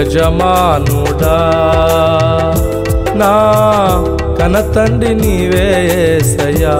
యజమానుడా నా కనతండ్రి నీవే యేసయ్యా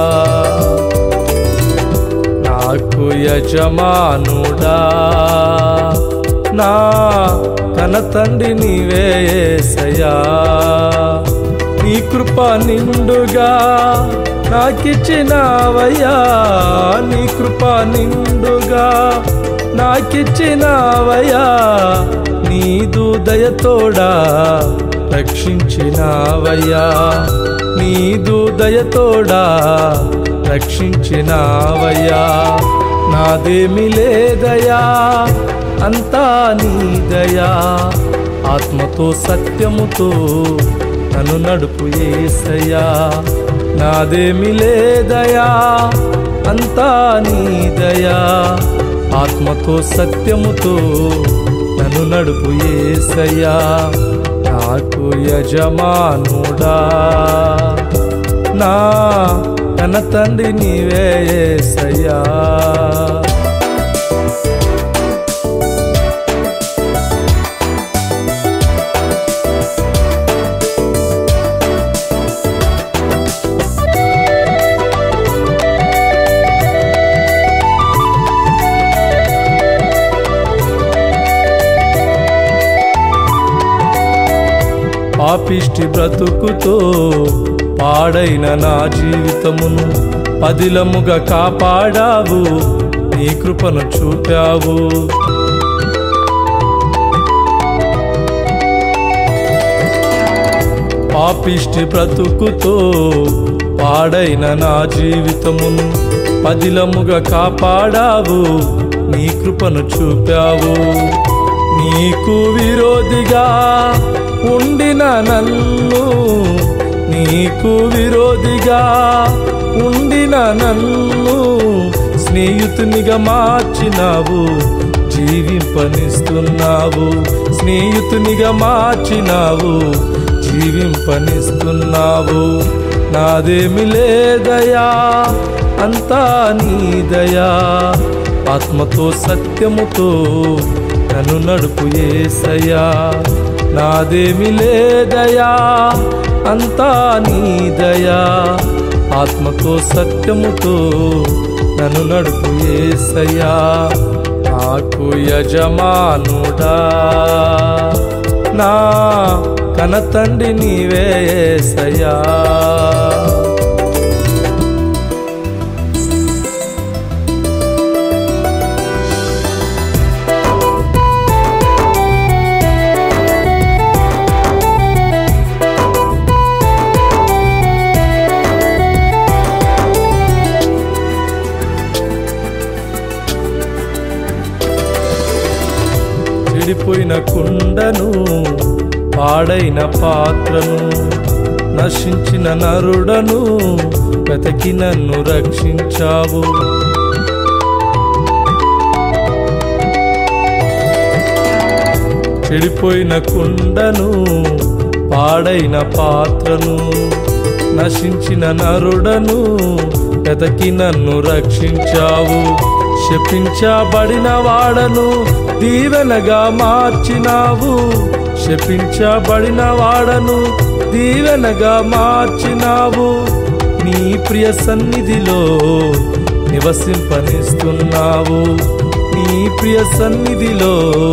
నాకు యజమానుడా నా కనతండ్రి నీవే యేసయ్యా నీ కృప నిండుగా నాకిచ్చినావయ్యా నీ కృప నిండుగా నాకిచ్చినావయ్యా నీదు దయతోడా రక్షించినావయ్యా నీదు దయతోడా రక్షించినావయ్యా నాదేమి లేదయా అంతా నీదయా ఆత్మతో సత్యముతో నన్ను నడుపు ఏసయ్యా నాదేమి లేదయా అంతా నీదయా ఆత్మతో సత్యముతో నన్ను నడుపు ఏసయ్యా నాకు యజమానుడా నా కన తండ్రి నీవే ఏసయ్యా పాపిష్టి బ్రతుకుతో పాడైన నా జీవితమును పదిలముగా కాపాడావు నీ కృపను చూపావు పాపిష్టి బ్రతుకుతో పాడైన నా జీవితమును పదిలముగా కాపాడావు నీ కృపను చూపావు నీకు విరోధిగా ఉండిన నన్ను నీకు విరోధిగా ఉండిన నన్ను స్నేహితునిగా మార్చినావు జీవింపనిస్తున్నావు స్నేహితునిగా మార్చినావు జీవింపనిస్తున్నావు నాదేమి లేదయా అంతా నీదయా ఆత్మతో సత్యముతో నన్ను నడుపు ఏసయ్యా నాదేమి లేదయా అంతా నీదయా ఆత్మతో సత్యముతో నన్ను నడుపు ఏసయ్యా నాకు యజమానుడా నా కనతండ్రి నీవే ఏసయ్యా చెడిపోయిన కుండను పాడైన పాత్రను నశించిన నరుడను వెతకి నన్ను రక్షించావు చెడిపోయిన కుండను పాడైన పాత్రను నశించిన నరుడను వెతకి నన్ను రక్షించావు శపించబడిన వాడను దీవెనగా మార్చినావు శపించబడిన వాడను దీవెనగా మార్చినావు నీ ప్రియ సన్నిధిలో నివసింపనిస్తున్నావు నీ ప్రియ సన్నిధిలో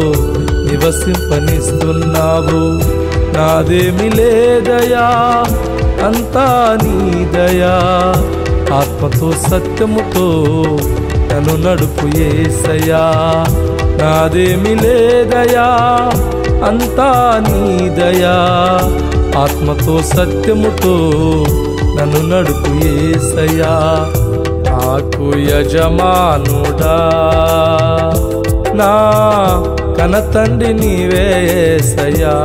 నివసింపనిస్తున్నావు నాదేమి లేదయా అంతా నీదయా ఆత్మతో సత్యముతో నన్ను నడుపు ఏసయ్యా నాదేమి లేదయా అంతా నీదయా ఆత్మతో సత్యముతో నన్ను నడుపు ఏసయ్యా నాకు యజమానుడా నా కనతండ్రి నీవే ఏసయ్యా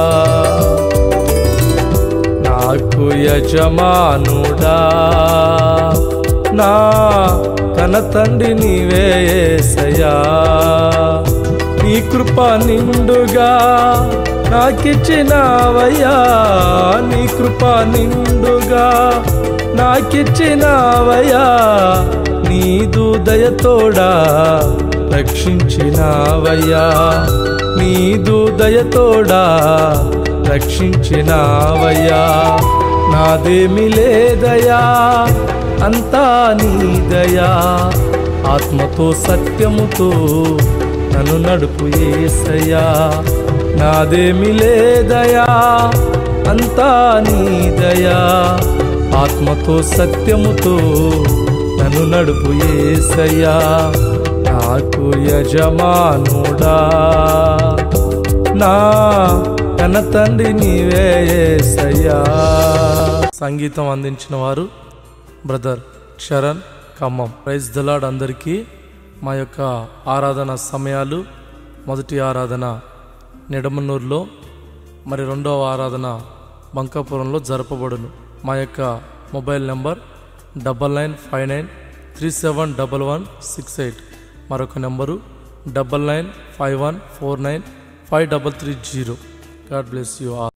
నాకు యజమానుడా నా కనతండ్రి నీవే ఏసయ్యా నీ కృప నిండుగా నాకిచ్చినావయ్యా నీ కృప నిండుగా నాకిచ్చినావయ్యా నీదు దయతోడా రక్షించినావయ్యా నీదు దయతోడా రక్షించినావయ్యా నాదేమి లేదయా అంతా నీదయా ఆత్మతో సత్యముతో నన్ను నడుపు ఏసయ్యా నాదేమి లేదయా అంతా నీదయా ఆత్మతో సత్యముతో నన్ను నడుపు ఏసయ్యా నాకు యజమానుడా నా కన్న తండ్రి నీవే ఏసయ్యా సంగీతం అందించిన వారు బ్రదర్ శరణ్ ఖమ్మం ప్రైజ్ దలాడ్ అందరికీ మా యొక్క ఆరాధన సమయాలు మొదటి ఆరాధన నిడమనూరులో మరి రెండవ ఆరాధన బంకాపురంలో జరపబడును మా యొక్క mobile number double nine five nine three seven double one six eight మరొక number double nine five one four nine five double three zero God bless you all